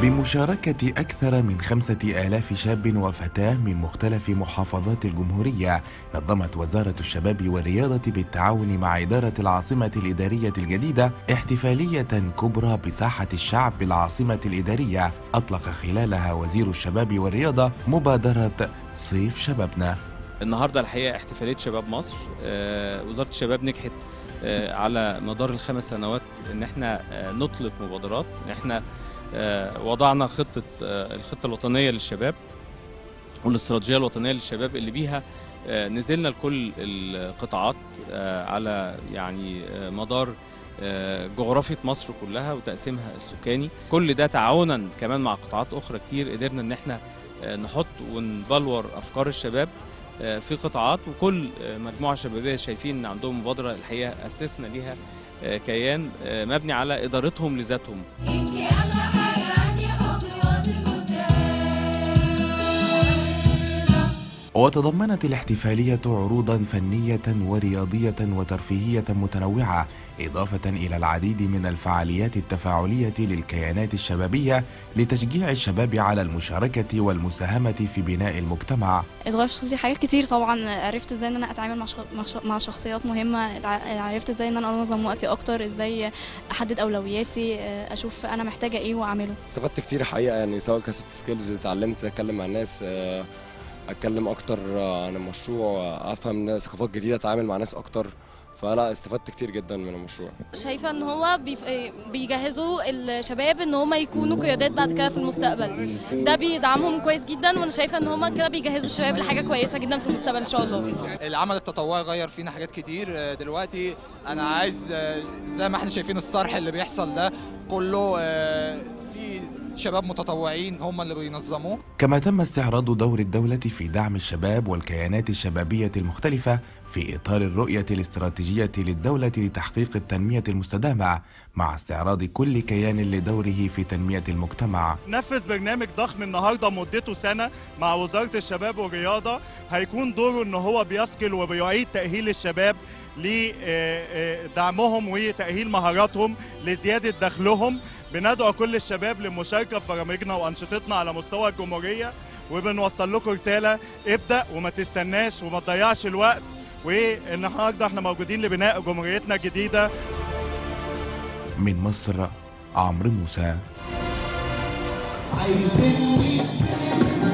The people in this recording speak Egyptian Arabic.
بمشاركة أكثر من خمسة آلاف شاب وفتاة من مختلف محافظات الجمهورية نظمت وزارة الشباب والرياضة بالتعاون مع إدارة العاصمة الإدارية الجديدة احتفالية كبرى بساحة الشعب بالعاصمة الإدارية أطلق خلالها وزير الشباب والرياضة مبادرة صيف شبابنا النهارده الحقيقه احتفاليه شباب مصر آه، وزاره الشباب نجحت آه، على مدار الخمس سنوات ان احنا آه، نطلق مبادرات ان احنا آه، وضعنا خطه آه، الخطه الوطنيه للشباب والاستراتيجيه الوطنيه للشباب اللي بيها آه، نزلنا لكل القطاعات آه، على يعني آه، مدار آه، جغرافية مصر كلها وتقسيمها السكاني كل ده تعاونا كمان مع قطاعات أخرى كتير قدرنا إن احنا آه، نحط ونبلور أفكار الشباب آه، في قطاعات وكل آه، مجموعة شبابية شايفين إن عندهم مبادرة الحقيقة أسسنا ليها آه، كيان آه، مبني على إدارتهم لذاتهم وتضمنت الاحتفالية عروضا فنية ورياضية وترفيهية متنوعة إضافة إلى العديد من الفعاليات التفاعلية للكيانات الشبابية لتشجيع الشباب على المشاركة والمساهمة في بناء المجتمع اتغير في شخصيتي حاجات كتير طبعا عرفت ازاي ان انا اتعامل مع شخ- مع ش- مع شخصيات مهمه اتع- عرفت ازاي ان انا انظم وقتي اكتر ازاي احدد اولوياتي اشوف انا محتاجه ايه واعمله استفدت كتير حقيقه يعني سواء كسوفت سكيلز اتعلمت اتكلم مع الناس آه، اتكلم اكتر آه، عن المشروع آه، افهم ثقافات جديده اتعامل مع ناس اكتر فلا استفدت كتير جدا من المشروع شايفه ان هو بيف... إيه، بيجهزوا الشباب ان هم يكونوا قيادات بعد كده في المستقبل ده بيدعمهم كويس جدا وانا شايفه ان هم كده بيجهزوا الشباب لحاجه كويسه جدا في المستقبل ان شاء الله العمل التطوعي غير فينا حاجات كتير آه، دلوقتي انا عايز آه، زي ما احنا شايفين الصرح اللي بيحصل ده كله آه، في شباب متطوعين هم اللي بينظموه كما تم استعراض دور الدولة في دعم الشباب والكيانات الشبابية المختلفة في إطار الرؤية الاستراتيجية للدولة لتحقيق التنمية المستدامة مع استعراض كل كيان لدوره في تنمية المجتمع نفذ برنامج ضخم النهارده مدته سنه مع وزاره الشباب والرياضه هيكون دوره ان هو بيثقل وبيعيد تاهيل الشباب لدعمهم وتاهيل مهاراتهم لزياده دخلهم بندعو كل الشباب للمشاركه في برامجنا وانشطتنا على مستوى الجمهوريه وبنوصل لكم رساله ابدا وما تستناش وما تضيعش الوقت والنهارده احنا موجودين لبناء جمهوريتنا الجديده من مصر عمرو موسى عايزيني